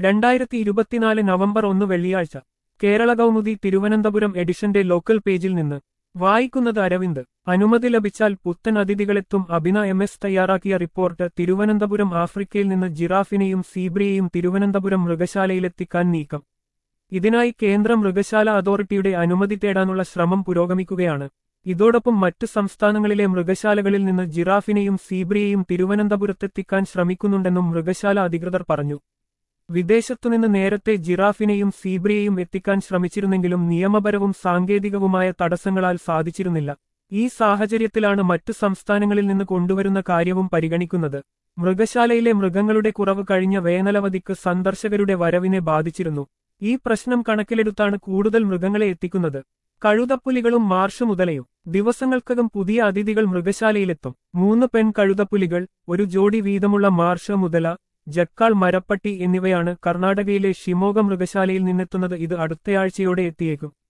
രണ്ടായിരത്തി ഇരുപത്തിനാല് നവംബർ ഒന്ന് വെള്ളിയാഴ്ച കേരള കൗമുദി തിരുവനന്തപുരം എഡിഷന്റെ ലോക്കൽ പേജിൽ നിന്ന് വായിക്കുന്നത് അരവിന്ദ് അനുമതി ലഭിച്ചാൽ പുത്തൻ അതിഥികളെത്തും അഭിന എം എസ് തയ്യാറാക്കിയ റിപ്പോർട്ട് തിരുവനന്തപുരം ആഫ്രിക്കയിൽ നിന്ന് ജിറാഫിനെയും സീബ്രയെയും തിരുവനന്തപുരം മൃഗശാലയിലെത്തിക്കാൻ നീക്കം ഇതിനായി കേന്ദ്ര മൃഗശാല അതോറിറ്റിയുടെ അനുമതി തേടാനുള്ള ശ്രമം പുരോഗമിക്കുകയാണ് ഇതോടൊപ്പം മറ്റ് സംസ്ഥാനങ്ങളിലെ മൃഗശാലകളിൽ നിന്ന് ജിറാഫിനെയും സീബ്രയെയും തിരുവനന്തപുരത്തെത്തിക്കാൻ ശ്രമിക്കുന്നുണ്ടെന്നും മൃഗശാല അധികൃതർ പറഞ്ഞു വിദേശത്തുനിന്ന് നേരത്തെ ജിറാഫിനെയും സീബ്രയെയും എത്തിക്കാൻ ശ്രമിച്ചിരുന്നെങ്കിലും നിയമപരവും സാങ്കേതികവുമായ തടസ്സങ്ങളാൽ സാധിച്ചിരുന്നില്ല ഈ സാഹചര്യത്തിലാണ് മറ്റു സംസ്ഥാനങ്ങളിൽ നിന്ന് കൊണ്ടുവരുന്ന കാര്യവും പരിഗണിക്കുന്നത് മൃഗശാലയിലെ മൃഗങ്ങളുടെ കുറവ് കഴിഞ്ഞ വേനലവധിക്ക് സന്ദർശകരുടെ വരവിനെ ബാധിച്ചിരുന്നു ഈ പ്രശ്നം കണക്കിലെടുത്താണ് കൂടുതൽ മൃഗങ്ങളെ എത്തിക്കുന്നത് കഴുതപ്പുലികളും മാർഷ് മുതലയും ദിവസങ്ങൾക്കകം പുതിയ അതിഥികൾ മൃഗശാലയിലെത്തും മൂന്ന് പെൺ കഴുതപ്പുലികൾ ഒരു ജോഡി വീതമുള്ള മാർഷ മുതല ജക്കാൾ മരപ്പട്ടി എന്നിവയാണ് കർണാടകയിലെ ഷിമോഗ മൃഗശാലയിൽ നിന്നെത്തുന്നത് ഇത് അടുത്തയാഴ്ചയോടെ എത്തിയേക്കും